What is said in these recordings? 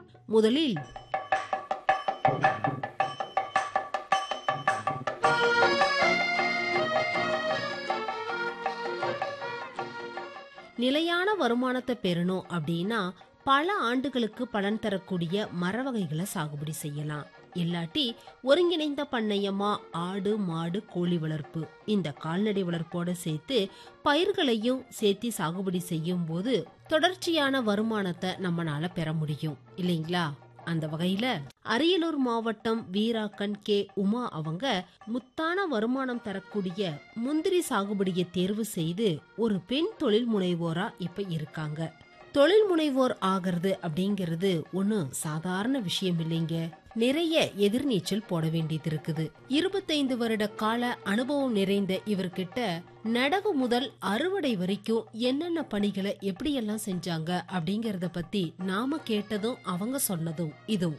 முதலில் நிலையான வருமானத்தை பெறணும் அப்படின்னா பல ஆண்டுகளுக்கு பலன் தரக்கூடிய மர வகைகளை சாகுபடி செய்யலாம் இல்லாட்டி ஒருங்கிணைந்த பண்ணையமா ஆடு மாடு கோழி வளர்ப்பு இந்த கால்நடை வளர்ப்போட சேர்த்து பயிர்களையும் சேர்த்து சாகுபடி செய்யும் போது தொடர்ச்சியான வருமானத்தை நம்மனால பெற முடியும் இல்லைங்களா அந்த வகையில அரியலூர் மாவட்டம் வீராக்கன் கே உமா அவங்க முத்தான வருமானம் தரக்கூடிய முந்திரி சாகுபடியை தேர்வு செய்து ஒரு பெண் தொழில் முனைவோரா இப்ப இருக்காங்க தொழில் முனைவோர் ஆகிறது அப்படிங்கிறது ஒண்ணு சாதாரண விஷயம் இல்லைங்க நிறைய எதிர்நீச்சல் போட வேண்டியது இருக்குது இருபத்தைந்து வருட கால அனுபவம் நிறைந்த இவர்கிட்ட நடவு முதல் அறுவடை வரைக்கும் என்னென்ன பணிகளை எப்படியெல்லாம் செஞ்சாங்க அப்படிங்கறத பத்தி நாம கேட்டதும் அவங்க சொன்னதும் இதுவும்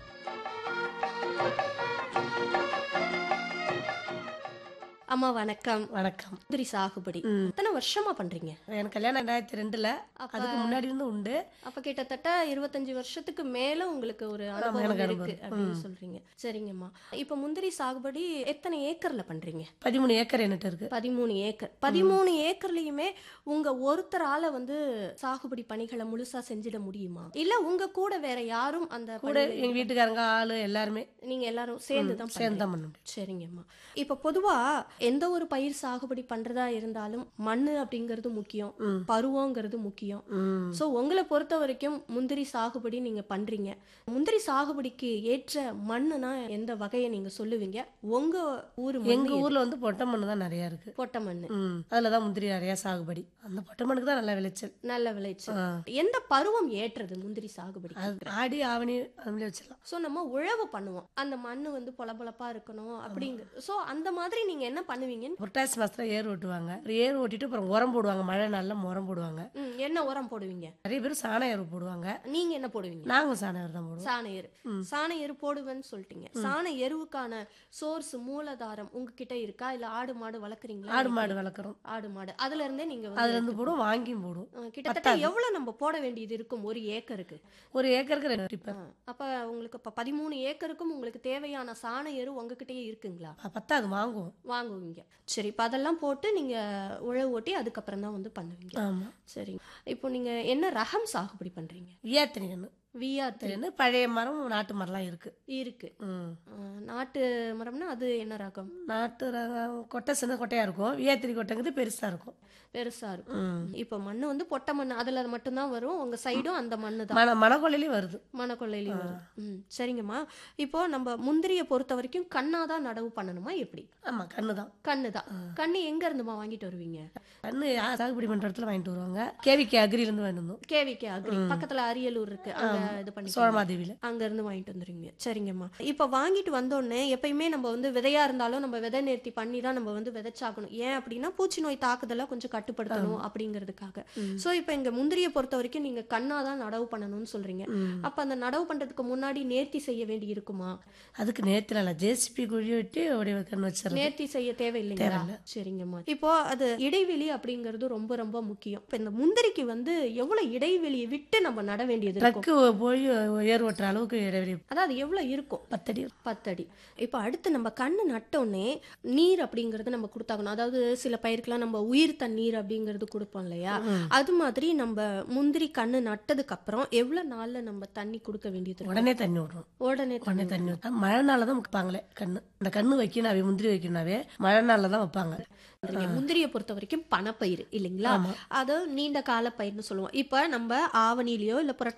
அம்மா வணக்கம் வணக்கம் முந்திரி சாகுபடி ம். எத்தனை வருஷமா பண்றீங்க எனக்கு கல்யாணம் ரெண்டாயிரத்தி ரெண்டுல அப்ப அதுக்கு முன்னாடி இருந்து உண்டு அப்ப கிட்டத்தட்ட இருபத்தஞ்சு வருஷத்துக்கு மேல உங்களுக்கு ஒரு ஆமா, அனுபவம் எனக்கு இருக்கு அனுபவம். அப்படின்னு ம். சொல்றீங்க சரிங்கம்மா இப்ப முந்திரி சாகுபடி எத்தனை ஏக்கர்ல பண்றீங்க பதிமூணு ஏக்கர் என்கிட்ட இருக்கு பதிமூணு ஏக்கர் பதிமூணு ஏக்கர்லயுமே உங்க ஒருத்தரால வந்து சாகுபடி பணிகளை முழுசா செஞ்சிட முடியுமா இல்ல உங்க கூட வேற யாரும் அந்த கூட பணியில எங்க வீட்டுக்காரங்க ஆளு எல்லாருமே நீங்க எல்லாரும் சேர்ந்து தான் சேர்ந்து பண்றீங்க. தான் பண்ண முடியும் சரிங்கம்மா இப்ப பொதுவா எந்த ஒரு பயிர் சாகுபடி பண்றதா இருந்தாலும் மண்ணு அப்படிங்கிறது முக்கியம் ம். பருவங்கிறது முக்கியம் ம். சோ உங்களை பொறுத்த வரைக்கும் முந்திரி சாகுபடி நீங்க பண்றீங்க முந்திரி சாகுபடிக்கு ஏற்ற மண்ணுனா எந்த வகையை நீங்க சொல்லுவீங்க உங்க ஊர் எங்க மண்ணு ஊர்ல வந்து பொட்டை மண்ணு தான் நிறைய இருக்கு எது? பொட்ட மண்ணு ம். அதுலதான் முந்திரி நிறைய சாகுபடி அந்த பொட்டை மண்ணுக்கு தான் நல்ல விளைச்சல் நல்ல விளைச்சல் ஆ. எந்த பருவம் ஏற்றது முந்திரி சாகுபடி அது ஆடி ஆவணி அதுல வச்சிடலாம் சோ நம்ம உழவு பண்ணுவோம் அந்த மண்ணு வந்து பொலபொலப்பா இருக்கணும் அப்படிங்க சோ அந்த மாதிரி நீங்க என்ன பண்ணுவீங்கன்னு புரட்டாசி மாசத்துல ஏர் ஓட்டுவாங்க ஏர் ஓட்டிட்டு அப்புறம் உரம் போடுவாங்க மழை நாள்ல உரம் போடுவாங்க ம், என்ன உரம் போடுவீங்க நிறைய பேர் சாண ஏர் போடுவாங்க நீங்க என்ன போடுவீங்க நாங்களும் சாண ஏர் தான் போடுவோம் சாண எரு சாண எரு போடுவேன்னு சொல்லிட்டீங்க சாண எருவுக்கான சோர்ஸ் மூலதாரம் உங்ககிட்ட இருக்கா இல்ல ஆடு மாடு வளர்க்குறீங்களா ஆடு மாடு வளர்க்குறோம் ஆடு மாடு அதுல இருந்தே நீங்க அதுல வந்து இருந்து போடுவோம் வாங்கியும் போடுவோம் அஹ், கிட்டத்தட்ட எவ்வளவு நம்ம போட வேண்டியது இருக்கும் ஒரு ஏக்கருக்கு ஒரு ஏக்கருக்கு ரெண்டு டிப்பர் அஹ், அப்ப உங்களுக்கு இப்ப பதிமூணு ஏக்கருக்கும் உங்களுக்கு தேவையான சாண எரு உங்ககிட்டயே இருக்குங்களா பத்தாது வாங்குவோம் வாங்குவீங்க சரி இப்ப அதெல்லாம் போட்டு நீங்க உழவு ஓட்டி அதுக்கப்புறம் தான் வந்து பண்ணுவீங்க ஆமா சரி இப்போ நீங்க என்ன ரகம் சாகுபடி பண்றீங்க வியாத்திரி கண்ணு விஆர் தெரியுது பழைய மரம் நாட்டு மரம்லாம் இருக்கு இருக்கு ம். அஹ், நாட்டு மரம்னா அது என்ன ரகம் நாட்டு ரகம் கொட்டை சின்ன கொட்டையா இருக்கும் வியாத்திரி கொட்டைங்கிறது பெருசா இருக்கும் பெருசா இருக்கும் ம். இப்போ மண்ணு வந்து பொட்டை மண்ணு அதுல மட்டும்தான் வரும் உங்க சைடும் அந்த மண்ணு தான் மன மணக்கொள்ளையிலையும் வருது மணக்கொள்ளையிலையும் வரும் ம் சரிங்கம்மா இப்போ நம்ம முந்திரியை பொறுத்த வரைக்கும் கண்ணாதான் நடவு பண்ணணுமா எப்படி ஆமா கண்ணு தான் கண்ணு தான் கண்ணு எங்க இருந்துமா வாங்கிட்டு வருவீங்க கண்ணு யா- சாகுபடி பண்ற இடத்துல வாங்கிட்டு வருவாங்க கேவிகே அக்ரில இருந்து வாங்கிட்டு வந்தோம் கேவிகே அக்ரி பக்கத்துல அரியலூர் இருக்கு அங்க இது பண்ணி சோழமாதேவியில அங்க இருந்து வாங்கிட்டு வந்துருவீங்க சரிங்கம்மா இப்ப வாங்கிட்டு வந்தோடனே எப்பயுமே நம்ம வந்து விதையா இருந்தாலும் நம்ம விதை நேர்த்தி பண்ணி தான் நம்ம வந்து விதைச்சாகணும் ஏன் அப்படின்னா பூச்சி நோய் தாக்குதலை கொஞ்சம் கட்டுப்படுத்தணும் அப்படிங்கிறதுக்காக சோ இப்ப இங்க முந்திரியை பொறுத்த வரைக்கும் நீங்க கண்ணாதான் நடவு பண்ணணும்னு சொல்றீங்க ம். அப்ப அந்த நடவு பண்றதுக்கு முன்னாடி நேர்த்தி செய்ய வேண்டி இருக்குமா அதுக்கு நேத்துல இல்ல ஜேசிபி குழி வெட்டி அப்படியே கண்ணு வச்சிருது நேர்த்தி செய்ய தேவையில்லைங்களா சரிங்கம்மா இப்போ அது இடைவெளி அப்படிங்கிறது ரொம்ப ரொம்ப முக்கியம் இப்ப இந்த முந்திரிக்கு வந்து எவ்வளவு இடைவெளியை விட்டு நம்ம நட வேண்டியது இருக்கும் ட்ரக்கு போய் ஏர் ஓட்டுற அளவுக்கு இடைவெளி அதாவது எவ்வளவு இருக்கும் பத்தடி பத்தடி இப்போ அடுத்து நம்ம கண்ணு நட்டோடனே நீர் அப்படிங்கறது நம்ம கொடுத்தாகணும் அதாவது சில பயிருக்கெல்லாம் நம்ம உயிர் தண்ணீர் அப்படிங்கிறது கொடுப்போம் இல்லையா அது மாதிரி நம்ம முந்திரி கண்ணு நட்டதுக்கு அப்புறம் எவ்வளவு நாள்ல நம்ம தண்ணி கொடுக்க வேண்டியது இருக்கும்? உடனே தண்ணி விடுறோம் உடனே உடனே தண்ணி தண்ணி விட்டா மழை நாள்ல தான் வைப்பாங்களே கண்ணு அந்த கண்ணு வைக்கணாவே முந்திரி வைக்கணாவே மழை நாள்ல தான் வைப்பாங்க விடுறீங்க. முந்திரியை பொறுத்த வரைக்கும் பணப்பயிர் இல்லைங்களா ஆமா. அது நீண்ட கால பயிர்னு சொல்லுவோம் இப்ப நம்ம ஆவணிலயோ இல்ல புரட்டாசி